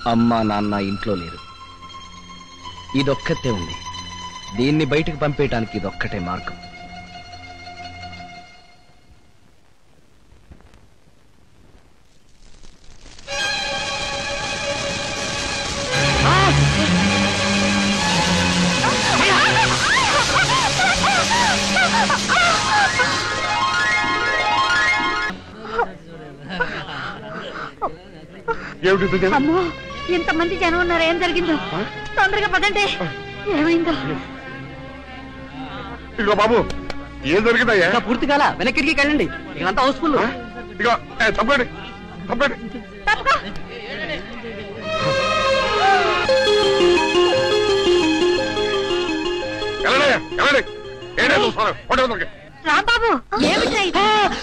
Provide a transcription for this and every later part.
అమ్మ నాన్న ఇంట్లో లేరు ఇదొక్కతే ఉంది దీన్ని బయటకు పంపేయటానికి ఇదొక్కటే మార్గం ఏమిటి ఇది? అమ్మో ఇంతమంది జనం ఉన్నారు ఏం జరిగిందో తొందరగా పదండి ఏమైందో ఇదిగో బాబు ఏం జరిగిందయ్యా ఇంకా పూర్తి కాల వెనక్కి వెళ్ళండి ఇక్కడంతా హౌస్ఫుల్ ఆ? ఇదిగో ఏ, తప్పండి తప్పండి తప్పుకో వెళ్ళండి వెళ్ళండి ఏంటో చూస్తాను ఫోటో దొరికి రాంబాబు ఏమిట్రా ఇది?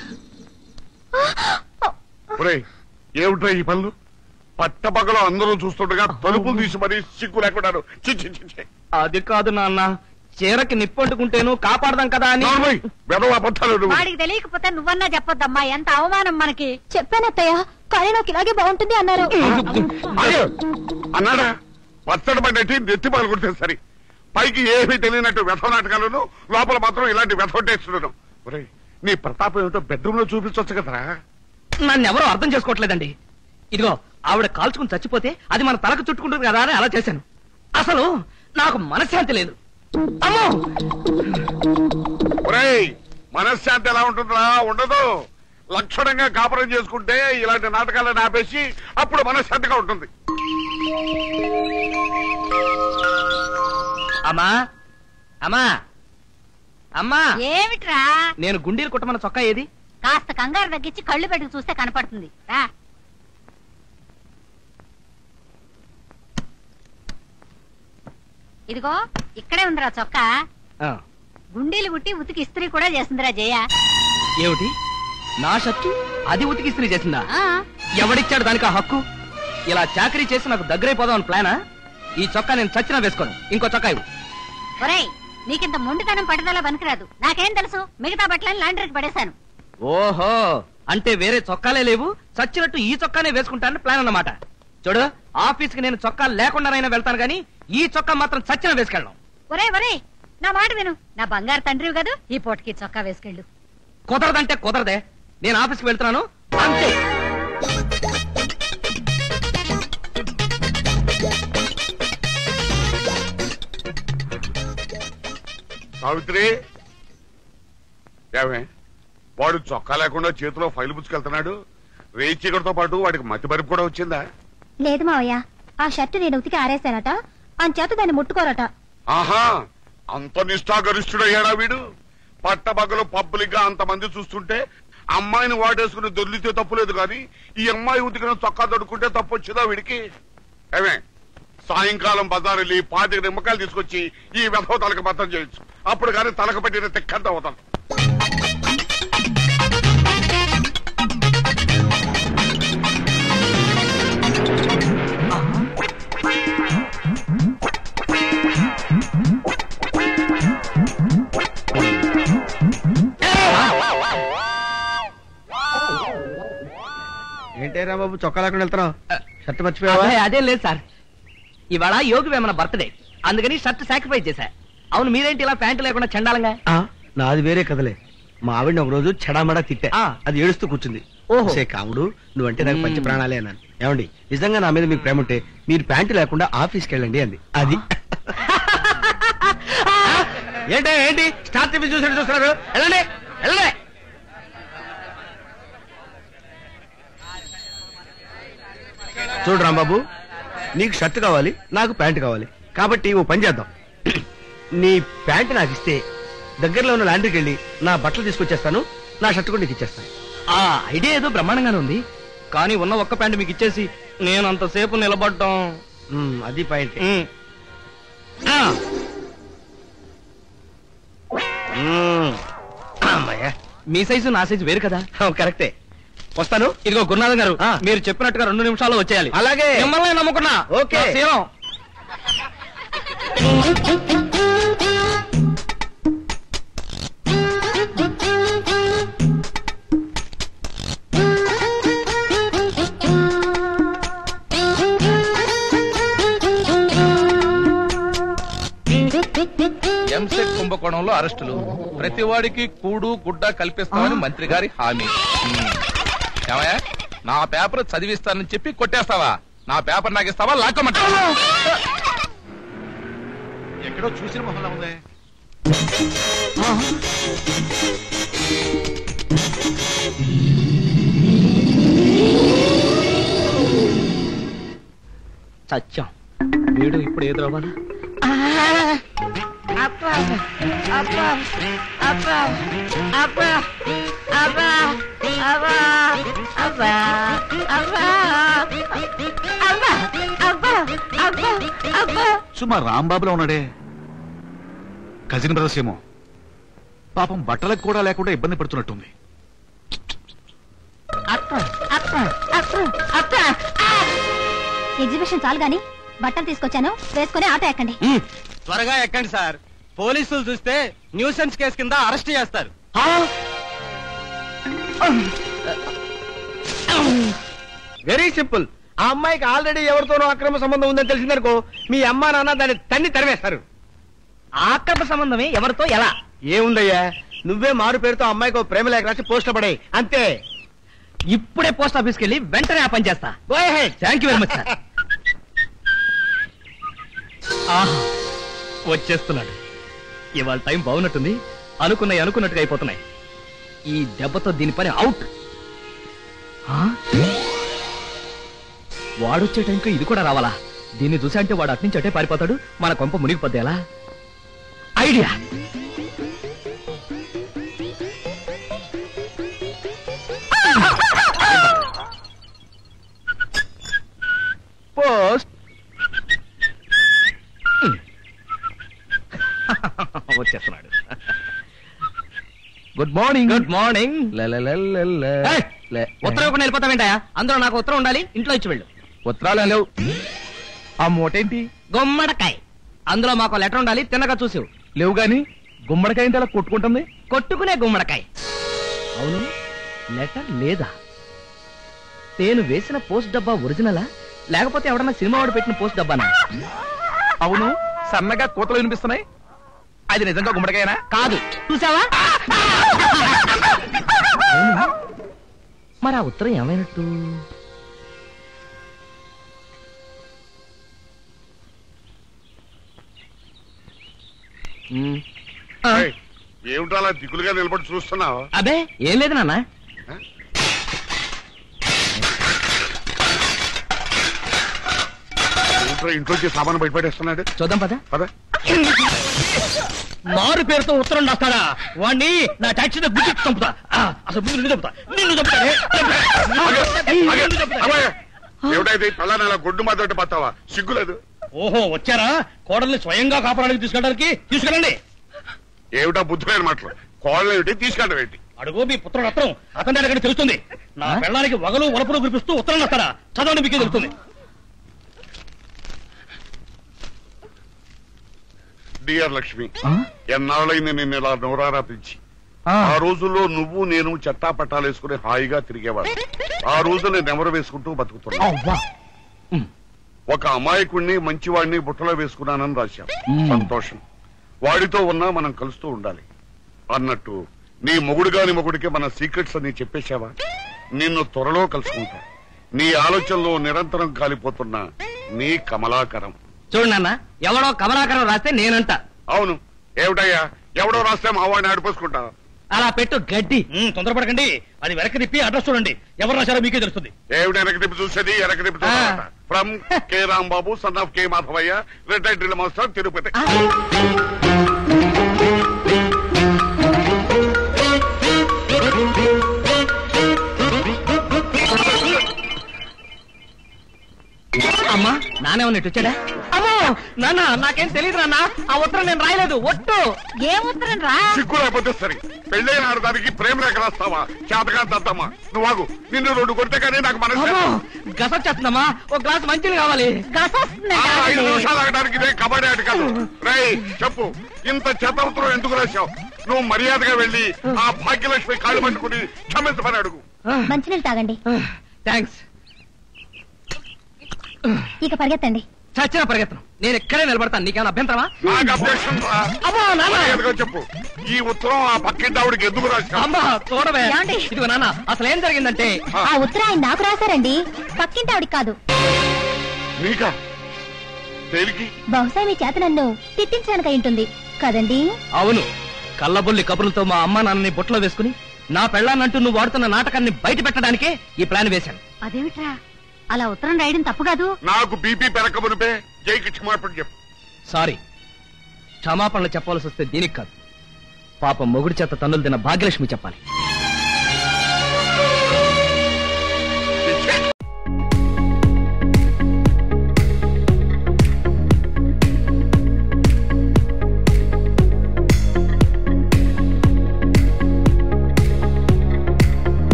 ఒరేయ్ ఏమిట్రా ఈ పనులు పట్టపగలో అందరూ చూస్తుండగా తలుపులు తీసి మరీ సిగ్గు లేకున్నారు చి చి చి, చి. అది కాదు నాన్న చీరకి నిప్పంటుకుంటేను కాపాడదాం కదా అని నార్మల్ వెదవ అబద్ధాలు నువ్వు. వాడికి తెలియకపోతే నువ్వన్నా చెప్పొద్దమ్మా ఎంత అవమానం మనకి చెప్పానత్తయ్య కానీ నాకు ఇలాగే బాగుంటుంది అన్నారు ఆగు. అన్నాడా పచ్చడి పడినట్టు నెత్తి పగలు కొడితే సరి పైకి ఏమీ తెలియనట్టు వ్యథ నాటకాలను లోపల మాత్రం ఇలాంటి వ్యథ టేస్తున్నాను ఒరేయ్ నీ ప్రతాపం ఏమిటో బెడ్రూమ్ లో చూపించవచ్చు కదరా నన్ను ఎవరో అర్థం చేసుకోవట్లేదండి ఇదిగో ఆవిడ కాల్చుకుని చచ్చిపోతే అది మన తలకు చుట్టుకుంటుంది కదా అని అలా చేశాను అసలు నాకు మనశ్శాంతి లేదు అమ్మో ఒరేయ్ మనశ్శాంతి ఎలా ఉంటుందా ఉండదు లక్షణంగా కాపురం చేసుకుంటే ఇలాంటి నాటకాలను ఆపేసి అప్పుడు మనశ్శాంతిగా ఉంటుంది అమ్మా అమ్మా అమ్మా ఏమిట్రా నేను గుండీలు కుట్టమన్న చొక్కా ఏది కాస్త కంగారు తగ్గించి కళ్ళు పెట్టుకు చూస్తే కనపడుతుంది రా ఇదిగో ఇక్కడే ఉందిరా చొక్కా ఆ, గుండీలు గుట్టి ఉతికి ఇస్త్రీ కూడా చేసిందిరా జయ ఏమిటి నా షర్టు అది ఉతికి ఇస్త్రీ చేసిందా ఆ, ఎవడిచ్చాడు దానికి ఆ హక్కు ఇలా చాకరీ చేసి నాకు దగ్గరైపోదాం అని ప్లానా ఈ చొక్కా నేను చచ్చినా వేసుకోను ఇంకో చొక్కా ఇవ్వు ఒరేయ్ నీకింత మొండితనం పట్టుదల పనికిరాదు నాకేం తెలుసు మిగతా బట్టలను లాండ్రీకి పడేశాను ఓహో అంటే వేరే చొక్కాలే లేవు చచ్చినట్టు ఈ చొక్కానే వేసుకుంటానని ప్లాన్ అన్నమాట చూడు ఆఫీస్ కి నేను చొక్కా లేకుండానైనా వెళ్తాను గానీ ఈ చొక్కా మాత్రం చచ్చిన వేసుకెళ్ళను ఒరేయ్ ఒరేయ్ నా మాట విను నా బంగారు తండ్రివి కదా ఈ పూటకి చొక్కా వేసుకెళ్ళు కుదరదంటే కుదరదే నేను ఆఫీస్కి వెళ్తున్నాను అంతే సావిత్రి ఏమే వాడు చొక్కా లేకుండా చేతిలో ఫైల్ పుచ్చుకెళ్తున్నాడు రేచీకటితో పాటు వాడికి మతి మరుపు కూడా వచ్చిందా లేదు మావయ్య ఆ షర్ట్ నేను ఉతికి ఆరేశానట అంచేత దాన్ని ముట్టుకోరట ఆహా అంత నిష్ఠాగరిష్ఠుడయ్యాడా వీడు పట్టబగ్గలు పబ్లిక్ గా అంతమంది చూస్తుంటే అమ్మాయిని వాడేసుకుని దొర్లితే తప్పులేదు కానీ ఈ అమ్మాయి ఉతికిన చొక్కా దొడుకుంటే తప్పు వచ్చిందా వీడికి ఏమే సాయంకాలం బజార్ వెళ్ళి పాతిక నిమ్మకాయలు తీసుకొచ్చి ఈ వ్యధవ తలకి బద్దం చేయొచ్చు అప్పుడు కానీ తలకు పెట్టిన తిక్కంత అవుతాను ఏంటేరా బాబు చొక్కా లేకుండా వెళ్తున్నావు షర్ట్ మర్చిపోయావా అదే అదేం లేదు సార్ ఇవాళ యోగి వేమన బర్త్డే అందుకని షర్ట్ సాక్రిఫైస్ చేశా అవును మీరేంటి ఇలా ప్యాంటు లేకుండా చండాలంగా ఆ, నాది వేరే కదలే మా ఆవిడని ఒక రోజు చెడామడా తిట్టా ఆ. అది ఏడుస్తూ కూర్చుంది ఓహో. సే కాముడు నువ్వంటే నాకు పంచ మ్మ్. ప్రాణాలే అన్నాను ఏమండి నిజంగా నా మీద మీకు ప్రేమ ఉంటే మీరు ప్యాంటు లేకుండా ఆఫీస్కి వెళ్ళండి అంది అది ఏంటే ఏంటి స్టార్ టీవీ చూసినట్టు చూస్తున్నారు వెళ్ళండి వెళ్ళండి చూడు రాంబాబు నీకు షర్ట్ కావాలి నాకు ప్యాంట్ కావాలి కాబట్టి ఓ పని చేద్దాం నీ ప్యాంట్ నాకు ఇస్తే దగ్గరలో ఉన్న లాండ్రీకి వెళ్ళి నా బట్టలు తీసుకొచ్చేస్తాను నా షర్ట్ కూడా నీకు ఇచ్చేస్తాను ఆ ఐడియా ఏదో బ్రహ్మాండంగానే ఉంది కానీ ఉన్న ఒక్క ప్యాంటు మీకు ఇచ్చేసి నేను అంతసేపు నిలబడ్డం మ్మ్, అది పాయింట్ ఉమ్. ఆ, అమ్మాయ్యా మీ సైజు నా సైజు వేరు కదా కరెక్టే వస్తాను ఇదిగో గురునాథం గారు ఆ. మీరు చెప్పినట్టుగా రెండు నిమిషాల్లో వచ్చేయాలి అలాగే మిమ్మల్ని నమ్ముకున్నా ఓకే. నా శీలం. నియోజకవర్గంలో అరెస్టులు ప్రతి వాడికి కూడు గుడ్డ కల్పిస్తామని మంత్రి గారి హామీ ఉమ్. ఏమయ్యా నా పేపర్ చదివిస్తానని చెప్పి కొట్టేస్తావా నా పేపర్ నాకు ఇస్తావా లాక్కోమంటావా ఎక్కడో చూసిన మొహల్లా ఉంది సత్యం వీడు ఇప్పుడు ఎదురవ్వాలా సుమా రాంబాబులో ఉన్నాడే కజిన్ బ్రదర్స్ ఏమో పాపం బట్టలకు కూడా లేకుండా ఇబ్బంది పడుతున్నట్టుంది ఎగ్జిబిషన్ చాలు గాని బట్టలు తీసుకొచ్చాను వేసుకొని ఆటో ఎక్కండి త్వరగా ఎక్కండి సార్ పోలీసులు చూస్తే న్యూసెన్స్ కేసు కింద అరెస్ట్ చేస్తారు వెరీ సింపుల్ ఆ అమ్మాయికి ఆల్రెడీ ఎవరితోనో అక్రమ సంబంధం ఉందని తెలిసిందనుకో మీ అమ్మా నాన్న దాన్ని తన్ని తరివేస్తారు ఆక్రమ సంబంధమే ఎవరితో ఎలా ఏముందయ్యా నువ్వే మారు పేరుతో ఆ అమ్మాయికి ఓ ప్రేమ లేఖ రాసి పోస్ట్ పడాయి అంతే ఇప్పుడే పోస్ట్ ఆఫీస్కి వెళ్ళి వెంటనే ఆ పని చేస్తా Go ahead. Thank you very much sir ఆహా, వచ్చేస్తున్నాడు ఇవాళ టైం బాగున్నట్టుంది అనుకున్నాయి అనుకున్నట్టుగా అయిపోతున్నాయి ఈ దెబ్బతో దీని పని అవుట్ ఆ? వాడొచ్చే టైంకి ఇది కూడా రావాలా దీన్ని చూసా అంటే వాడు అట్నుంచి అటే పారిపోతాడు మన కొంప మునిగిపోద్ది ఎలా ఐడియా పోస్ట్ వచ్చేస్తున్నాడు గుడ్ మార్నింగ్ గుడ్ మార్నింగ్ ఉత్తరం ఇవ్వకుండా వెళ్ళిపోతావేంటయా అందులో నాకు ఉత్తరం ఉండాలి ఇంట్లో ఇచ్చి వెళ్ళు ఉత్తరాలు లేవు ఆ మూటేంటి గుమ్మడకాయ అందులో మాకు లెటర్ ఉండాలి తిన్నగా చూసి లేవు గాని గుమ్మడికాయ అలా కొట్టుకుంటుంది కొట్టుకునే గుమ్మడకాయ అవును లెటర్ లేదా నేను వేసిన పోస్ట్ డబ్బా ఒరిజినలా లేకపోతే ఎవడన్నా సినిమా వాడు పెట్టిన పోస్ట్ డబ్బానా అవును సన్నగా కూతలు వినిపిస్తున్నాయి అది నిజంగా గుమ్మడికాయనా కాదు చూసావా అవును. మరి ఆ ఉత్తరం ఏమైనట్టు మ్. ఆ, ఏయ్, ఏమిటో అలా దిగులుగా నిలబడి చూస్తున్నావు అబే ఏం లేదు నాన్న ఏమిట్రా ఇంట్లోంచి సామాను బయటపడేస్తున్నాడు చూద్దాం పద పద మారు పేరుతో ఉత్తరం రాస్తాడా వాణ్ణి నా టాక్సీ గుర్తి చంపుతా ఆ, అసలు ముందు నిన్ను చంపుతా నిన్ను చంపుతానే. ఆగే, నిన్ను చంపుతా. అబ్బాయి, ఏమిటైతే పల్లా నెల గొడ్డు మాతోటి పత్తావా సిగ్గులేదు ఓహో వచ్చారా కోడల్ని స్వయంగా కాపాడానికి తీసుకెళ్ళడానికి తీసుకెళ్ళండి ఏమిటా బుద్ధులైన మాటలు కోళ్ళు ఏమిటి తీసుకెళ్ళడం ఏంటి అడుగు మీ పుత్రుడు అత్తరం అతని అడగని తెలుస్తుంది నా పెళ్ళానికి వగలు వలపులు కురిపిస్తూ ఉత్తరం రాస్తాడా చదవండి మీకే తెలుస్తుంది డియర్ లక్ష్మి ఎన్నాళ్ళైంది నిన్ను ఇలా నోరారా పిలిచి ఆ రోజుల్లో నువ్వు నేను చట్టా పట్టాలు వేసుకుని హాయిగా తిరిగేవాడు ఆ రోజు నేను నెమరు వేసుకుంటూ బతుకుతున్నా ఒక అమాయకుణ్ణి మంచివాడిని బుట్టలో వేసుకున్నానని రాశాం సంతోషం వాడితో ఉన్నా మనం కలుస్తూ ఉండాలి అన్నట్టు నీ మొగుడు గాని మొగుడికి మన సీక్రెట్స్ అన్ని చెప్పేశావా నిన్ను త్వరలో కలుసుకుంటా నీ ఆలోచనలో నిరంతరం కాలిపోతున్న నీ కమలాకరం చూడు నాన్న ఎవడో కమలాకరం రాస్తే నేనంట అవును ఏమిటయ్యా ఎవడో రాస్తే మా వాడిని ఆడిపోసుకుంటా అలా పెట్టు గడ్డి తొందరపడకండి అది వెనక్కి తిప్పి అడ్రస్ చూడండి ఎవరు రాశారో మీకే తెలుస్తుంది ఏమిటి వెనక తిప్పి చూసేది వెనక తిప్పి చూడాలట from K Rambabu son of K Madhavayya retired drill master Tirupati అమ్మా నానే ఉన్నట్టు వచ్చాడా అమ్మో నాన్న నాకేం తెలియదు నాన్న ఆ ఉత్తరం నేను రాయలేదు ఒట్టు ఏ ఉత్తరం రా సిగ్గు లేకపోతే సరే పెళ్ళైన ఆడదానికి ప్రేమ రేఖ రాస్తావా చేతగా దద్దమ్మా నువ్వు ఆగు నిన్ను రెండు కొడితే కానీ నాకు మనసు అమ్మో గసొచ్చేస్తుందమ్మా ఒక గ్లాస్ మంచిది కావాలి గసొస్తుందంట ఆ, ఐదు ఆగండి. నిమిషాలు ఆగడానికి ఇదే కబడ్డీ ఆట కాదు రై చెప్పు ఇంత చెత్త ఉత్తరం ఎందుకు రాశావు నువ్వు మర్యాదగా వెళ్ళి ఆ భాగ్యలక్ష్మి కాళ్ళు పట్టుకుని క్షమించమని అడుగు మంచినీళ్ళు తాగండి థ్యాంక్స్ ఇక పరిగెత్తండి చచ్చిన పరిగెత్తను నేను ఇక్కడే నిలబడతాను నీకేమైనా అభ్యంతరమా నాకు అబ్జెక్షన్ రా అమ్మా నాన్న మర్యాదగా చెప్పు ఈ ఉత్తరం ఆ పక్కింటి ఆవిడకి ఎందుకు రాశావు అమ్మా చూడవే ఏమండి? ఇదిగో నాన్న అసలు ఏం జరిగిందంటే ఆ ఉత్తరం ఆయన నాకు రాశారండి పక్కింటి ఆవిడికి కాదు నీకా దేనికి బహుశా మీ చేత నన్ను తిట్టించడానికి అయి ఉంటుంది కదండి అవును కళ్ళబొల్లి కబుర్లతో మా అమ్మా నాన్నని బుట్టలో వేసుకుని నా పెళ్ళాన్నంటూ నువ్వు వాడుతున్న నాటకాన్ని బయట పెట్టడానికే ఈ ప్లాన్ వేశాను అదేమిట్రా అలా ఉత్తరం రాయడం తప్పు కాదు నాకు బీపీ పెరక మునిపే జైకి క్షమాపణ చెప్పు సారీ క్షమాపణలు చెప్పాల్సి వస్తే దీనికి కాదు పాపం మొగుడి చేత తన్నులు తిన్న భాగ్యలక్ష్మి చెప్పాలి